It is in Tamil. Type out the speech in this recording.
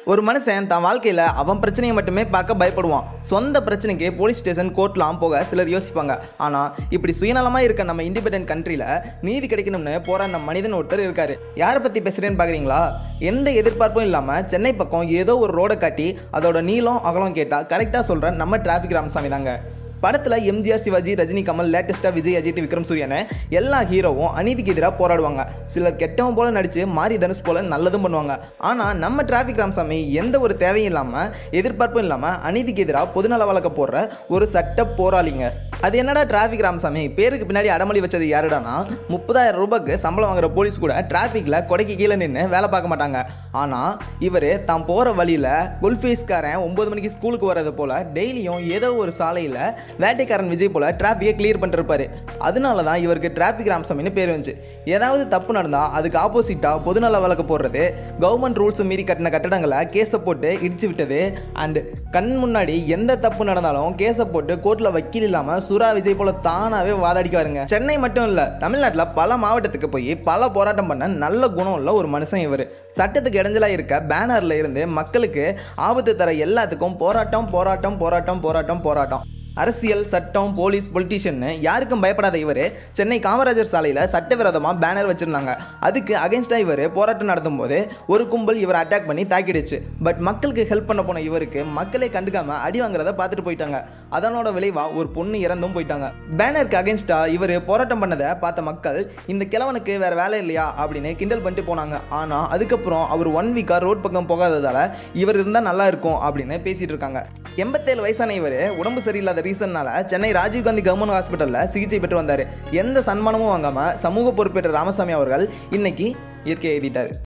ஒரு மனுஷன் தன் வாழ்க்கையில் அவன் பிரச்சனையை மட்டுமே பார்க்க பயப்படுவான் சொந்த பிரச்சனைக்கு போலீஸ் ஸ்டேஷன் கோர்ட்லாம் போக சிலர் யோசிப்பாங்க ஆனால் இப்படி சுயநலமாக இருக்க நம்ம இண்டிபெண்டன்ட் கண்ட்ரியில் நீதி கிடைக்கணும்னு போராடின மனிதன் ஒருத்தர் இருக்காரு யாரை பற்றி பேசுகிறேன்னு பார்க்குறீங்களா எந்த எதிர்பார்ப்பும் இல்லாமல் சென்னை பக்கம் ஏதோ ஒரு ரோடை காட்டி அதோட நீளம் அகலம் கேட்டால் கரெக்டாக சொல்கிற நம்ம டிராஃபிக் ராமசாமி தாங்க படத்தில் எம்ஜிஆர் சிவாஜி ரஜினி கமல் லேட்டஸ்ட்டாக விஜய் அஜித் விக்ரம் சூரியனை எல்லா ஹீரோவும் அநீதிக்கு எதிராக போராடுவாங்க சிலர் கெட்டவன் போல நடித்து மாரி தனுஷ் போல நல்லதும் பண்ணுவாங்க ஆனால் நம்ம டிராஃபிக் ராமசாமி எந்த ஒரு தேவையும் இல்லாமல் எதிர்பார்ப்பும் இல்லாமல் அநீதிக்கு எதிராக பொதுநல வழக்க போடுற ஒரு சட்ட போராளிங்க அது என்னடா டிராஃபிக் ராமசாமி பேருக்கு பின்னாடி அடமொழி வச்சது யாருடானா முப்பதாயிரம் ரூபாய்க்கு சம்பளம் வாங்குற போலீஸ் கூட டிராஃபிக்கில் கொடைக்கு கீழே நின்று வேலை பார்க்க மாட்டாங்க ஆனால் இவர் தான் போகிற வழியில் குல்ஃபீஸ்காரன் ஒம்பது மணிக்கு ஸ்கூலுக்கு வர்றது போல் டெய்லியும் ஏதோ ஒரு சாலையில் வேட்டைக்காரன் விஜய் போல் டிராஃபிக்கை கிளியர் பண்ணிருப்பாரு அதனால தான் இவருக்கு டிராஃபிக் ராமசாமின்னு பேர் வந்துச்சு ஏதாவது தப்பு நடந்தால் அதுக்கு ஆப்போசிட்டாக பொதுநல வழக்கு போடுறது கவர்மெண்ட் ரூல்ஸை மீறி கட்டின கட்டடங்களை கேஸை போட்டு இடிச்சு விட்டது அண்ட் கண் முன்னாடி எந்த தப்பு நடந்தாலும் கேஸை போட்டு கோர்ட்டில் வக்கீல் இல்லாமல் சுரா விஜய் போல தானாகவே வாதாடிக்காருங்க சென்னை மட்டும் இல்லை தமிழ்நாட்டில் பல மாவட்டத்துக்கு போய் பல போராட்டம் பண்ண நல்ல குணம் உள்ள ஒரு மனுஷன் இவர் சட்டத்துக்கு இடைஞ்சலாக இருக்க பேனரில் இருந்து மக்களுக்கு ஆபத்து தர எல்லாத்துக்கும் போராட்டம் போராட்டம் போராட்டம் போராட்டம் போராட்டம் அரசியல் சட்டம் போலீஸ் பொலிட்டீஷியன்னு யாருக்கும் பயப்படாத இவர் சென்னை காமராஜர் சாலையில் சட்டவிரோதமாக பேனர் வச்சுருந்தாங்க அதுக்கு அகேன்ஸ்டாக இவர் போராட்டம் நடத்தும் போது ஒரு கும்பல் இவரை அட்டாக் பண்ணி தாக்கிடுச்சு பட் மக்களுக்கு ஹெல்ப் பண்ண போன இவருக்கு மக்களே கண்டுக்காம அடி வாங்குறத பார்த்துட்டு போயிட்டாங்க அதனோட விளைவாக ஒரு பொண்ணு இறந்தும் போயிட்டாங்க பேனருக்கு அகேன்ஸ்டாக இவர் போராட்டம் பண்ணதை பார்த்த மக்கள் இந்த கிழவனுக்கு வேற வேலை இல்லையா அப்படின்னு கிண்டல் பண்ணிட்டு போனாங்க ஆனால் அதுக்கப்புறம் அவர் ஒன் வீக்காக ரோட் பக்கம் போகாததால் இவர் இருந்தால் நல்லா இருக்கும் அப்படின்னு பேசிட்டு இருக்காங்க எண்பத்தேழு வயசான இவர் உடம்பு சரியில்லாத ரீசன்னால சென்னை ராஜீவ்காந்தி கவர்மெண்ட் ஹாஸ்பிட்டலில் சிகிச்சை பெற்று வந்தார் எந்த சன்மானமும் வாங்காமல் சமூக பொறுப்பேற்ற ராமசாமி அவர்கள் இன்னைக்கு இயற்கை எழுதிட்டார்